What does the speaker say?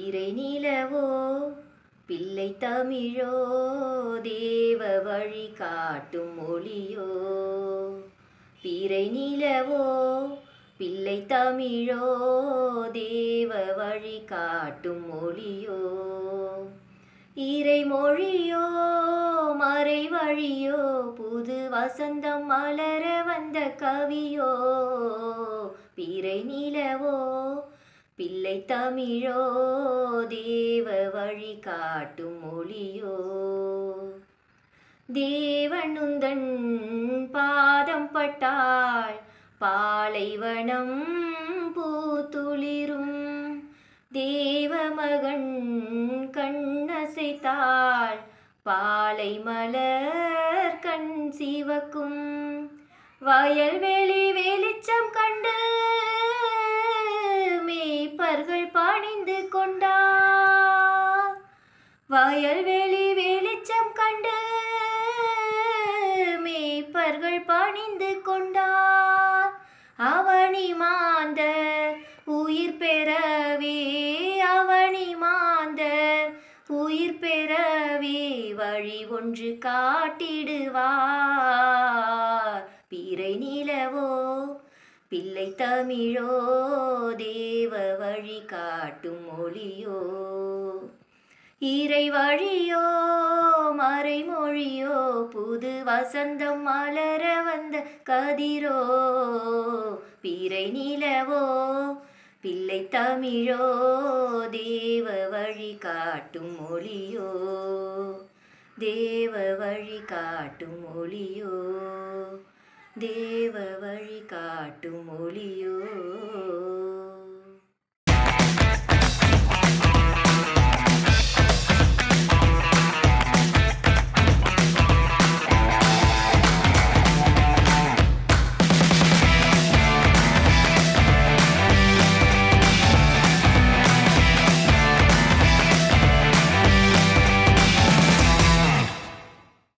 பிறை நிலவோ பிள்ளை தமிழோ தேவ வழி காட்டும் மொழியோ பிறை நிலவோ பிள்ளை தமிழோ தேவ வழி காட்டும் மொழியோ இறை மொழியோ மறை வழியோ புது வசந்தம் மலர வந்த கவியோ பிறை நிலவோ பிள்ளை தமிழோ தேவ வழி காட்டும் மொழியோ தேவனுந்தன் பாதம் பட்டாள் பாலைவனம் பூத்துளிரும் தேவமகன் கண்ணசைத்தாள் பாலை மலர் கண் சிவக்கும் வயல்வெளி வெளிச்சம் கண்டு மேய்ப்பர்கள் பணிந்து கொண்டார் வயல்வெளி வெளிச்சம் கண்டு மேய்ப்பர்கள் பணிந்து கொண்டார் அவனி மாந்தர் உயிர் பெறவே அவனி மாந்தர் உயிர் பெறவே வழி ஒன்று காட்டிடுவார் பிறை நிலவோ பிள்ளை தமிழோ தேவ வழி காட்டும் மொழியோ இறை வழியோ மறைமொழியோ புது வசந்தம் மலர வந்த கதிரோ பிறை நிலவோ பிள்ளை தமிழோ தேவ வழி காட்டும் மொழியோ தேவ வழி காட்டும் மொழியோ தேவ வழி காட்டும் மொழியோ